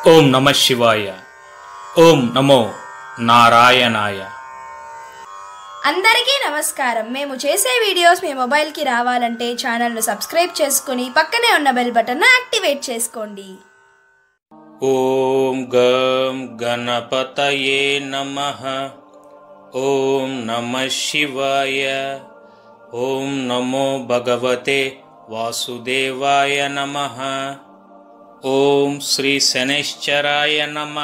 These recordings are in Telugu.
ఓం నమ శివాయ ఓం నమో నారాయణాయ అందరికీ నమస్కారం మేము చేసే వీడియోస్ మీ మొబైల్కి రావాలంటే ఛానల్ను సబ్స్క్రైబ్ చేసుకుని పక్కనే ఉన్న బెల్ బటన్ను యాక్టివేట్ చేసుకోండి ఓం గం గణపతయే నమ ఓం నమ శివాయ ఓం నమో భగవతే వాసుదేవాయ నమ ఓం శ్రీ శనైశ్చరాయ నమ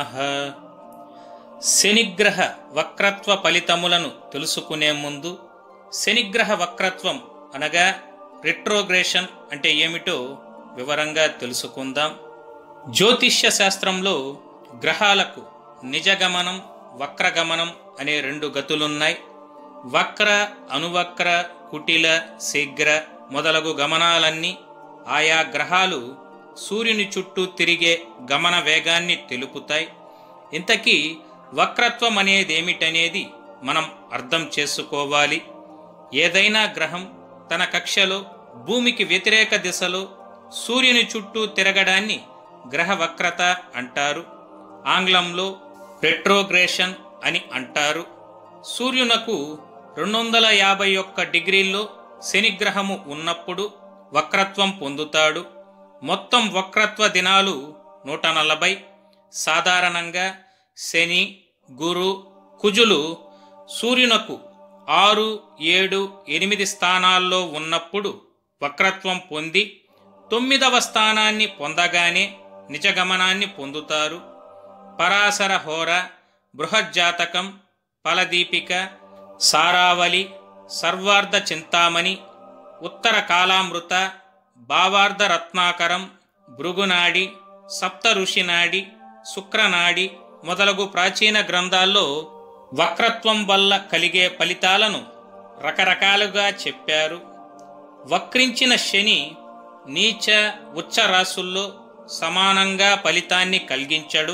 శనిగ్రహ వక్రత్వ ఫలితములను తెలుసుకునే ముందు శనిగ్రహ వక్రత్వం అనగా రిట్రోగ్రేషన్ అంటే ఏమిటో వివరంగా తెలుసుకుందాం జ్యోతిష్య శాస్త్రంలో గ్రహాలకు నిజగమనం వక్రగమనం అనే రెండు గతులున్నాయి వక్ర అనువక్ర కుటిల శీఘ్ర మొదలగు గమనాలన్నీ ఆయా గ్రహాలు సూర్యుని చుట్టూ తిరిగే గమన వేగాన్ని తెలుపుతాయి ఇంతకీ వక్రత్వం అనేదేమిటనేది మనం అర్థం చేసుకోవాలి ఏదైనా గ్రహం తన కక్షలో భూమికి వ్యతిరేక దిశలో సూర్యుని చుట్టూ తిరగడాన్ని గ్రహ వక్రత అంటారు ఆంగ్లంలో రెట్రోగ్రేషన్ అని అంటారు సూర్యునకు రెండు వందల యాభై ఒక్క డిగ్రీల్లో శనిగ్రహము ఉన్నప్పుడు వక్రత్వం పొందుతాడు మొత్తం వక్రత్వ దినాలు నూట నలభై సాధారణంగా శని గురు కుజులు సూర్యునకు ఆరు ఏడు ఎనిమిది స్థానాల్లో ఉన్నప్పుడు వక్రత్వం పొంది తొమ్మిదవ స్థానాన్ని పొందగానే నిజగమనాన్ని పొందుతారు పరాశర హోర బృహజ్జాతకం ఫలదీపిక సారావళి సర్వార్ధ చింతామణి ఉత్తర కాలామృత భావార్ధ రత్నాకరం భృగునాడి సప్త ఋషినాడి శుక్రనాడి మొదలగు ప్రాచీన గ్రంథాల్లో వక్రత్వం వల్ల కలిగే ఫలితాలను రకరకాలుగా చెప్పారు వక్రించిన శని నీచ ఉచ్చ రాసుల్లో సమానంగా ఫలితాన్ని కలిగించడు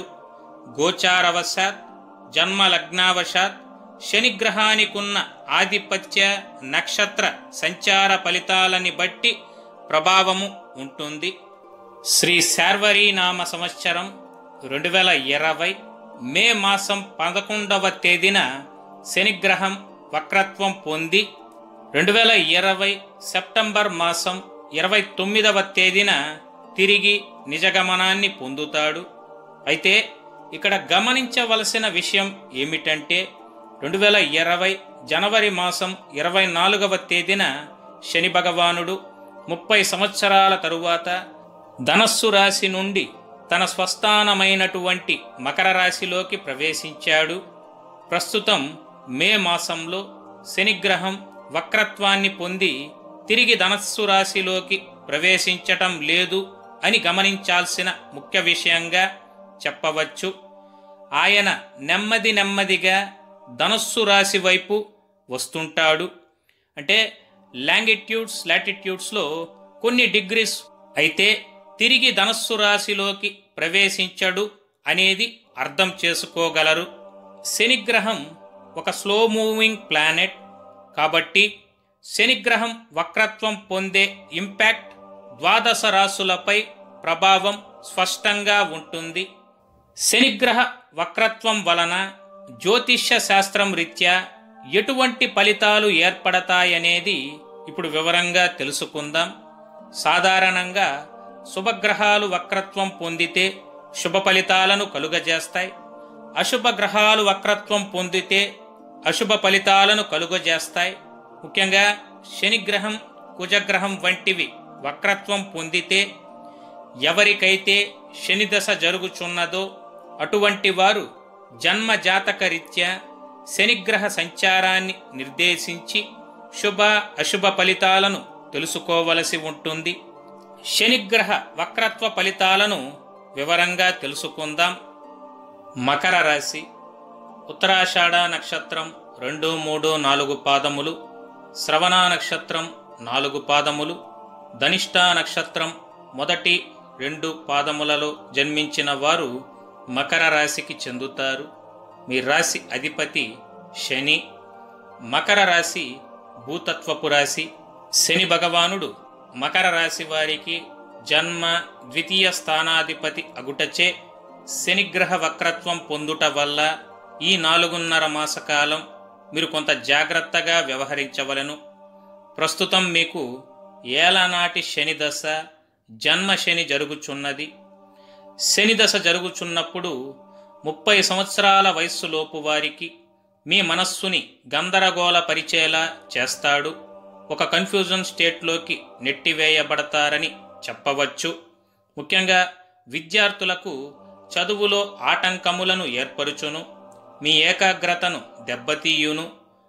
గోచారవశాత్ జన్మ లగ్నావశాత్ శనిగ్రహానికున్న ఆధిపత్య నక్షత్ర సంచార ఫలితాలని బట్టి ప్రభావము ఉంటుంది శ్రీ శార్వరీ నామ సంవత్సరం రెండు వేల ఇరవై మే మాసం పదకొండవ తేదీన శనిగ్రహం వక్రత్వం పొంది రెండు వేల ఇరవై సెప్టెంబర్ మాసం ఇరవై తొమ్మిదవ తేదీన తిరిగి నిజగమనాన్ని పొందుతాడు అయితే ఇక్కడ గమనించవలసిన విషయం ఏమిటంటే రెండు వేల ఇరవై జనవరి మాసం ఇరవై నాలుగవ తేదీన శని భగవానుడు ముప్పై సంవత్సరాల తరువాత ధనస్సు రాశి నుండి తన స్వస్థానమైనటువంటి మకర రాశిలోకి ప్రవేశించాడు ప్రస్తుతం మే మాసంలో శనిగ్రహం వక్రత్వాన్ని పొంది తిరిగి ధనస్సు రాశిలోకి ప్రవేశించటం లేదు అని గమనించాల్సిన ముఖ్య విషయంగా చెప్పవచ్చు ఆయన నెమ్మది నెమ్మదిగా ధనస్సు రాశి వైపు వస్తుంటాడు అంటే లాంగిట్యూడ్స్ లాటిట్యూడ్స్లో కొన్ని డిగ్రీస్ అయితే తిరిగి ధనస్సు రాశిలోకి ప్రవేశించడు అనేది అర్థం చేసుకోగలరు శనిగ్రహం ఒక స్లో మూవింగ్ ప్లానెట్ కాబట్టి శనిగ్రహం వక్రత్వం పొందే ఇంపాక్ట్ ద్వాదశ రాశులపై ప్రభావం స్పష్టంగా ఉంటుంది శనిగ్రహ వక్రత్వం వలన జ్యోతిష్య శాస్త్రం రీత్యా ఎటువంటి ఫలితాలు ఏర్పడతాయనేది ఇప్పుడు వివరంగా తెలుసుకుందాం సాధారణంగా శుభగ్రహాలు వక్రత్వం పొందితే శుభ ఫలితాలను కలుగజేస్తాయి అశుభ గ్రహాలు వక్రత్వం పొందితే అశుభ ఫలితాలను కలుగజేస్తాయి ముఖ్యంగా శనిగ్రహం కుజగ్రహం వంటివి వక్రత్వం పొందితే ఎవరికైతే శనిదశ జరుగుచున్నదో అటువంటి వారు జన్మ జాతక రీత్యా శనిగ్రహ సంచారాన్ని నిర్దేశించి శుభ అశుభ ఫలితాలను తెలుసుకోవలసి ఉంటుంది శనిగ్రహ వక్రత్వ ఫలితాలను వివరంగా తెలుసుకుందాం మకర రాశి ఉత్తరాషాఢ నక్షత్రం రెండు మూడు నాలుగు పాదములు శ్రవణ నక్షత్రం నాలుగు పాదములు ధనిష్ట నక్షత్రం మొదటి రెండు పాదములలో జన్మించిన వారు మకర రాశికి చెందుతారు మీ రాశి అధిపతి శని మకర రాశి భూతత్వపు రాశి శని భగవానుడు మకర రాశి వారికి జన్మ ద్వితీయ స్థానాధిపతి అగుటచే శనిగ్రహ వక్రత్వం పొందుట వల్ల ఈ నాలుగున్నర మాసకాలం మీరు కొంత జాగ్రత్తగా వ్యవహరించవలను ప్రస్తుతం మీకు ఏలనాటి శని దశ జన్మ శని జరుగుచున్నది శని దశ జరుగుచున్నప్పుడు ముప్పై సంవత్సరాల వయస్సులోపు వారికి మీ మనస్సుని గందరగోళ పరిచేలా చేస్తాడు ఒక కన్ఫ్యూజన్ స్టేట్లోకి నెట్టివేయబడతారని చెప్పవచ్చు ముఖ్యంగా విద్యార్థులకు చదువులో ఆటంకములను ఏర్పరుచును మీ ఏకాగ్రతను దెబ్బతీయును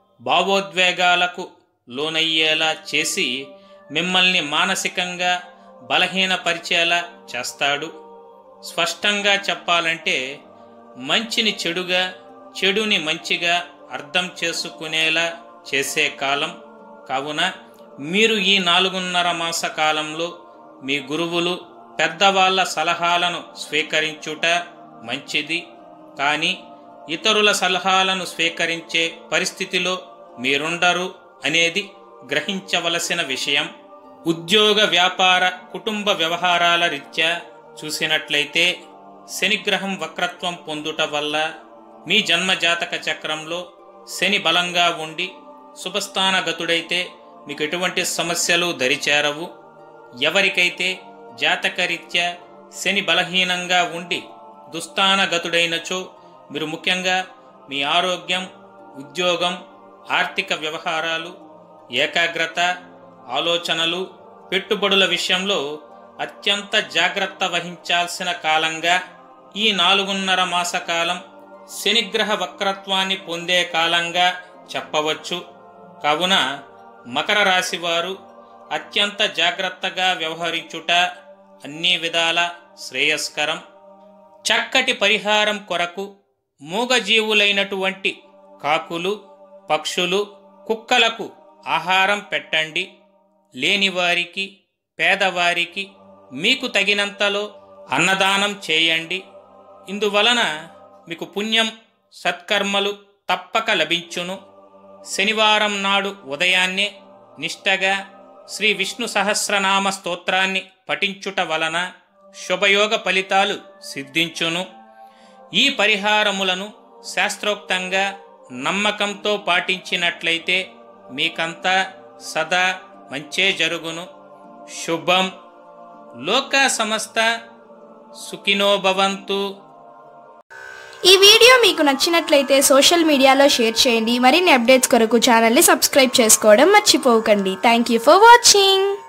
భావోద్వేగాలకు లోనయ్యేలా చేసి మిమ్మల్ని మానసికంగా బలహీనపరిచేలా చేస్తాడు స్పష్టంగా చెప్పాలంటే మంచిని చెడుగా చెడుని మంచిగా అర్థం చేసుకునేలా చేసే కాలం కావున మీరు ఈ నాలుగున్నర మాస కాలంలో మీ గురువులు పెద్దవాళ్ల సలహాలను స్వీకరించుట మంచిది కానీ ఇతరుల సలహాలను స్వీకరించే పరిస్థితిలో మీరుండరు అనేది గ్రహించవలసిన విషయం ఉద్యోగ వ్యాపార కుటుంబ వ్యవహారాల రీత్యా చూసినట్లయితే శనిగ్రహం వక్రత్వం పొందుట వల్ల మీ జన్మ జాతక చక్రంలో శని బలంగా ఉండి శుభస్థానగతుడైతే మీకు ఎటువంటి సమస్యలు దరిచేరవు ఎవరికైతే జాతకరీత్యా శని బలహీనంగా ఉండి దుస్థానగతుడైనచో మీరు ముఖ్యంగా మీ ఆరోగ్యం ఉద్యోగం ఆర్థిక వ్యవహారాలు ఏకాగ్రత ఆలోచనలు పెట్టుబడుల విషయంలో అత్యంత జాగ్రత్త వహించాల్సిన కాలంగా ఈ నాలుగున్నర మాస కాలం శనిగ్రహ వక్రత్వాన్ని పొందే కాలంగా చెప్పవచ్చు కావున మకర రాశి వారు అత్యంత జాగ్రత్తగా వ్యవహరించుట అన్ని విధాల శ్రేయస్కరం చక్కటి పరిహారం కొరకు మూగజీవులైనటువంటి కాకులు పక్షులు కుక్కలకు ఆహారం పెట్టండి లేనివారికి పేదవారికి మీకు తగినంతలో అన్నదానం చేయండి ఇందువలన మీకు పుణ్యం సత్కర్మలు తప్పక లభించును శనివారం నాడు ఉదయాన్నే నిష్టగా శ్రీ విష్ణు సహస్రనామ స్తోత్రాన్ని పఠించుట వలన శుభయోగ ఫలితాలు సిద్ధించును ఈ పరిహారములను శాస్త్రోక్తంగా నమ్మకంతో పాటించినట్లయితే మీకంతా సదా మంచే జరుగును శుభం లోక సమస్త సుఖినో భవంతు ఈ వీడియో మీకు నచ్చినట్లయితే సోషల్ మీడియాలో షేర్ చేయండి మరిన్ని అప్డేట్స్ కొరకు ఛానల్ని సబ్స్క్రైబ్ చేసుకోవడం మర్చిపోకండి థ్యాంక్ యూ ఫర్ వాచింగ్